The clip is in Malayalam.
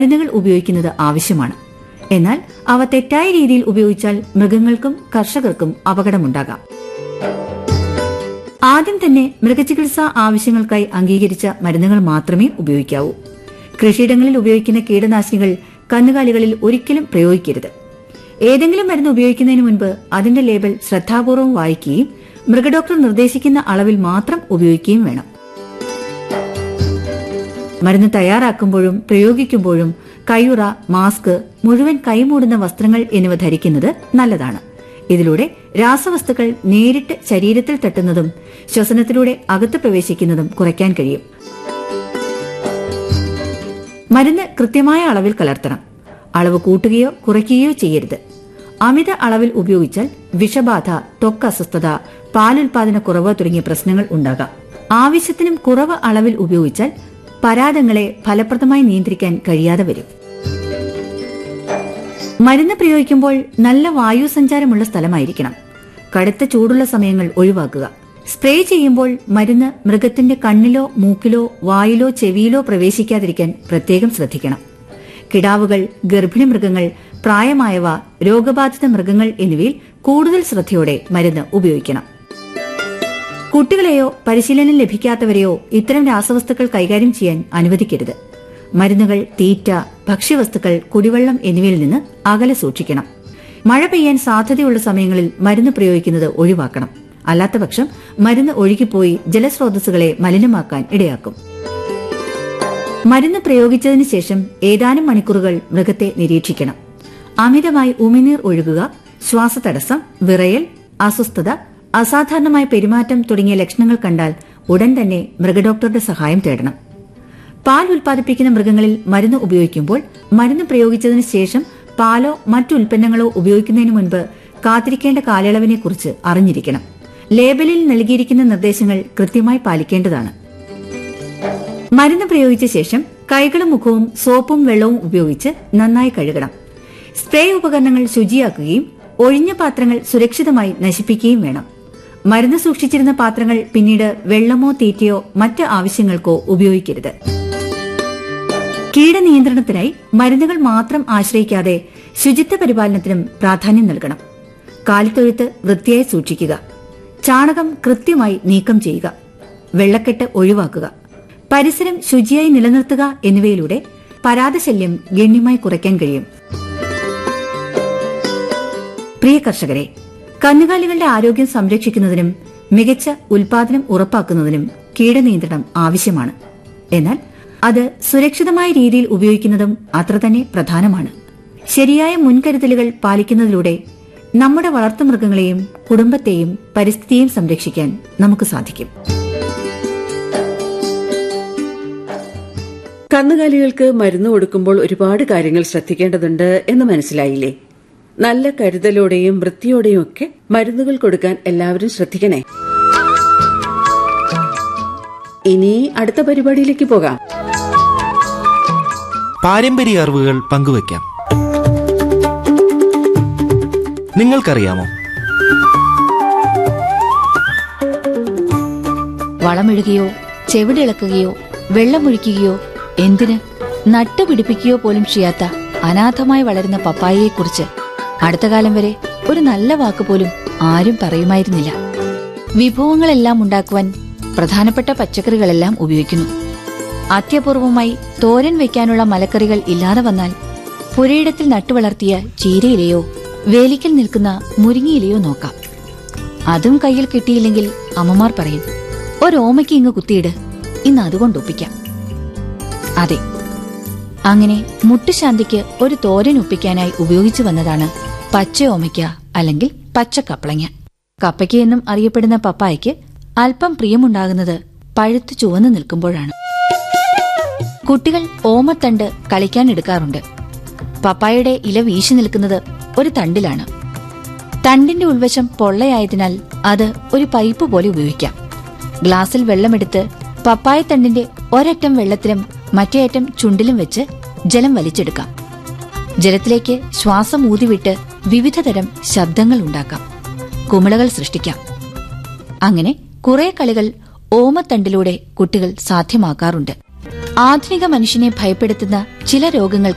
മരുന്നുകൾ ഉപയോഗിക്കുന്നത് ആവശ്യമാണ് എന്നാൽ അവ തെറ്റായ രീതിയിൽ ഉപയോഗിച്ചാൽ മൃഗങ്ങൾക്കും കർഷകർക്കും അപകടമുണ്ടാകാം ആദ്യം തന്നെ മൃഗചികിത്സാ ആവശ്യങ്ങൾക്കായി അംഗീകരിച്ച മരുന്നുകൾ മാത്രമേ ഉപയോഗിക്കാവൂ കൃഷിയിടങ്ങളിൽ ഉപയോഗിക്കുന്ന കീടനാശിനികൾ കന്നുകാലികളിൽ ഒരിക്കലും പ്രയോഗിക്കരുത് ഏതെങ്കിലും മരുന്ന് ഉപയോഗിക്കുന്നതിന് മുൻപ് അതിന്റെ ലേബൽ ശ്രദ്ധാപൂർവ്വം വായിക്കുകയും മൃഗഡോക്ടർ നിർദ്ദേശിക്കുന്ന അളവിൽ മാത്രം ഉപയോഗിക്കുകയും വേണം മരുന്ന് തയ്യാറാക്കുമ്പോഴും പ്രയോഗിക്കുമ്പോഴും കയ്യുറ മാസ്ക് മുഴുവൻ കൈമൂടുന്ന വസ്ത്രങ്ങൾ എന്നിവ ധരിക്കുന്നത് നല്ലതാണ് ഇതിലൂടെ രാസവസ്തുക്കൾ നേരിട്ട് ശരീരത്തിൽ തട്ടുന്നതും ശ്വസനത്തിലൂടെ അകത്ത് പ്രവേശിക്കുന്നതും കുറയ്ക്കാൻ കഴിയും മരുന്ന് കൃത്യമായ അളവിൽ കലർത്തണം അളവ് കൂട്ടുകയോ കുറയ്ക്കുകയോ ചെയ്യരുത് അമിത അളവിൽ ഉപയോഗിച്ചാൽ വിഷബാധ ത്വക്ക് അസ്വസ്ഥത പാലുൽപാദന കുറവ് തുടങ്ങിയ പ്രശ്നങ്ങൾ ഉണ്ടാകാം ആവശ്യത്തിനും കുറവ് അളവിൽ ഉപയോഗിച്ചാൽ പരാതങ്ങളെ ഫലപ്രദമായി നിയന്ത്രിക്കാൻ കഴിയാതെ വരും മരുന്ന് പ്രയോഗിക്കുമ്പോൾ നല്ല വായു സഞ്ചാരമുള്ള സ്ഥലമായിരിക്കണം കടുത്ത ചൂടുള്ള സമയങ്ങൾ ഒഴിവാക്കുക സ്പ്രേ ചെയ്യുമ്പോൾ മരുന്ന് മൃഗത്തിന്റെ കണ്ണിലോ മൂക്കിലോ വായിലോ ചെവിയിലോ പ്രവേശിക്കാതിരിക്കാൻ പ്രത്യേകം ശ്രദ്ധിക്കണം കിടാവുകൾ ഗർഭിണി മൃഗങ്ങൾ പ്രായമായവ രോഗബാധിത മൃഗങ്ങൾ എന്നിവയിൽ കൂടുതൽ ശ്രദ്ധയോടെ മരുന്ന് ഉപയോഗിക്കണം കുട്ടികളെയോ പരിശീലനം ലഭിക്കാത്തവരെയോ ഇത്തരം രാസവസ്തുക്കൾ കൈകാര്യം ചെയ്യാൻ അനുവദിക്കരുത് മരുന്നുകൾ തീറ്റ ഭക്ഷ്യവസ്തുക്കൾ കുടിവെള്ളം എന്നിവയിൽ നിന്ന് അകലെ സൂക്ഷിക്കണം മഴ പെയ്യാൻ സാധ്യതയുള്ള സമയങ്ങളിൽ മരുന്ന് പ്രയോഗിക്കുന്നത് ഒഴിവാക്കണം അല്ലാത്തപക്ഷം മരുന്ന് ഒഴുകിപ്പോയി ജലസ്രോതസ്സുകളെ മലിനമാക്കാൻ ഇടയാക്കും മരുന്ന് പ്രയോഗിച്ചതിന് ശേഷം ഏതാനും മണിക്കൂറുകൾ മൃഗത്തെ നിരീക്ഷിക്കണം അമിതമായി ഉമിനീർ ഒഴുകുക ശ്വാസതടസ്സം വിറയൽ അസ്വസ്ഥത അസാധാരണമായ പെരുമാറ്റം തുടങ്ങിയ ലക്ഷണങ്ങൾ കണ്ടാൽ ഉടൻ തന്നെ മൃഗഡോക്ടറുടെ സഹായം തേടണം പാൽ ഉൽപ്പാദിപ്പിക്കുന്ന മൃഗങ്ങളിൽ മരുന്ന് ഉപയോഗിക്കുമ്പോൾ മരുന്ന് പ്രയോഗിച്ചതിന് ശേഷം പാലോ മറ്റു ഉൽപ്പന്നങ്ങളോ ഉപയോഗിക്കുന്നതിന് മുൻപ് കാത്തിരിക്കേണ്ട കാലയളവിനെക്കുറിച്ച് അറിഞ്ഞിരിക്കണം ലേബലിൽ നൽകിയിരിക്കുന്ന നിർദ്ദേശങ്ങൾ കൃത്യമായി പാലിക്കേണ്ടതാണ് മരുന്ന് പ്രയോഗിച്ച ശേഷം കൈകളും മുഖവും സോപ്പും വെള്ളവും ഉപയോഗിച്ച് നന്നായി കഴുകണം സ്പ്രേ ഉപകരണങ്ങൾ ശുചിയാക്കുകയും ഒഴിഞ്ഞ പാത്രങ്ങൾ സുരക്ഷിതമായി നശിപ്പിക്കുകയും വേണം മരുന്ന് സൂക്ഷിച്ചിരുന്ന പാത്രങ്ങൾ പിന്നീട് വെള്ളമോ തീറ്റയോ മറ്റ് ആവശ്യങ്ങൾക്കോ ഉപയോഗിക്കരുത് കീടനിയന്ത്രണത്തിനായി മരുന്നുകൾ മാത്രം ആശ്രയിക്കാതെ ശുചിത്വ പരിപാലനത്തിനും പ്രാധാന്യം നൽകണം കാലിത്തൊഴുത്ത് വൃത്തിയായി സൂക്ഷിക്കുക ചാണകം കൃത്യമായി നീക്കം ചെയ്യുക വെള്ളക്കെട്ട് ഒഴിവാക്കുക പരിസരം ശുചിയായി നിലനിർത്തുക എന്നിവയിലൂടെ പരാതശല്യം ഗണ്യമായി കുറയ്ക്കാൻ കഴിയും പ്രിയ കർഷകരെ കന്നുകാലികളുടെ ആരോഗ്യം സംരക്ഷിക്കുന്നതിനും മികച്ച ഉൽപാദനം ഉറപ്പാക്കുന്നതിനും കീടനിയന്ത്രണം ആവശ്യമാണ് എന്നാൽ അത് സുരക്ഷിതമായ രീതിയിൽ ഉപയോഗിക്കുന്നതും അത്ര തന്നെ പ്രധാനമാണ് ശരിയായ മുൻകരുതലുകൾ പാലിക്കുന്നതിലൂടെ നമ്മുടെ വളർത്തുമൃഗങ്ങളെയും കുടുംബത്തെയും പരിസ്ഥിതിയെയും സംരക്ഷിക്കാൻ നമുക്ക് സാധിക്കും കന്നുകാലികൾക്ക് മരുന്ന് കൊടുക്കുമ്പോൾ ഒരുപാട് കാര്യങ്ങൾ ശ്രദ്ധിക്കേണ്ടതുണ്ട് എന്ന് മനസ്സിലായില്ലേ നല്ല കരുതലോടെയും വൃത്തിയോടെയും ഒക്കെ മരുന്നുകൾ കൊടുക്കാൻ എല്ലാവരും ശ്രദ്ധിക്കണേ ഇനി അടുത്ത പരിപാടിയിലേക്ക് പോകാം പാരമ്പര്യ അറിവുകൾ പങ്കുവയ്ക്കാം നിങ്ങൾക്കറിയാമോ വളമിടുകയോ ചെവിടിളക്കുകയോ വെള്ളമൊഴിക്കുകയോ എന്തിന് നട്ടുപിടിപ്പിക്കുകയോ പോലും ചെയ്യാത്ത അനാഥമായി വളരുന്ന പപ്പായയെക്കുറിച്ച് അടുത്ത കാലം വരെ ഒരു നല്ല വാക്ക് പോലും ആരും പറയുമായിരുന്നില്ല വിഭവങ്ങളെല്ലാം ഉണ്ടാക്കുവാൻ പ്രധാനപ്പെട്ട പച്ചക്കറികളെല്ലാം ഉപയോഗിക്കുന്നു അത്യപൂർവമായി തോരൻ വയ്ക്കാനുള്ള മലക്കറികൾ ഇല്ലാതെ വന്നാൽ പുരയിടത്തിൽ നട്ടുവളർത്തിയ ചീരയിലയോ വേലിക്കൽ നിൽക്കുന്ന മുരിങ്ങയിലയോ നോക്കാം അതും കയ്യിൽ കിട്ടിയില്ലെങ്കിൽ അമ്മമാർ പറയും ഒരോമയ്ക്ക് ഇങ്ങ് കുത്തിയിട് ഇന്ന് അതുകൊണ്ട് ഒപ്പിക്കാം അതെ അങ്ങനെ മുട്ടുശാന്തിക്ക് ഒരു തോരൻ ഒപ്പിക്കാനായി ഉപയോഗിച്ചു വന്നതാണ് പച്ച ഓമയ്ക്ക അല്ലെങ്കിൽ പച്ച കപ്പളങ്ങ കപ്പയ്ക്ക് എന്നും അറിയപ്പെടുന്ന പപ്പായയ്ക്ക് അല്പം പ്രിയമുണ്ടാകുന്നത് പഴുത്തു ചുവന്നു നിൽക്കുമ്പോഴാണ് കുട്ടികൾ ഓമത്തണ്ട് കളിക്കാൻ എടുക്കാറുണ്ട് പപ്പായയുടെ ഇല വീശി നിൽക്കുന്നത് ഒരു തണ്ടിലാണ് തണ്ടിന്റെ ഉൾവശം പൊള്ളയായതിനാൽ അത് ഒരു പൈപ്പ് പോലെ ഉപയോഗിക്കാം ഗ്ലാസ്സിൽ വെള്ളമെടുത്ത് പപ്പായത്തണ്ടിന്റെ ഒരറ്റം വെള്ളത്തിലും മറ്റേ അറ്റം ചുണ്ടിലും വെച്ച് ജലം വലിച്ചെടുക്കാം ജലത്തിലേക്ക് ശ്വാസം ഊതിവിട്ട് വിവിധതരം ശബ്ദങ്ങൾ ഉണ്ടാക്കാം കുമിളകൾ സൃഷ്ടിക്കാം അങ്ങനെ കുറെ കളികൾ ഓമത്തണ്ടിലൂടെ കുട്ടികൾ സാധ്യമാക്കാറുണ്ട് ആധുനിക മനുഷ്യനെ ഭയപ്പെടുത്തുന്ന ചില രോഗങ്ങൾക്ക്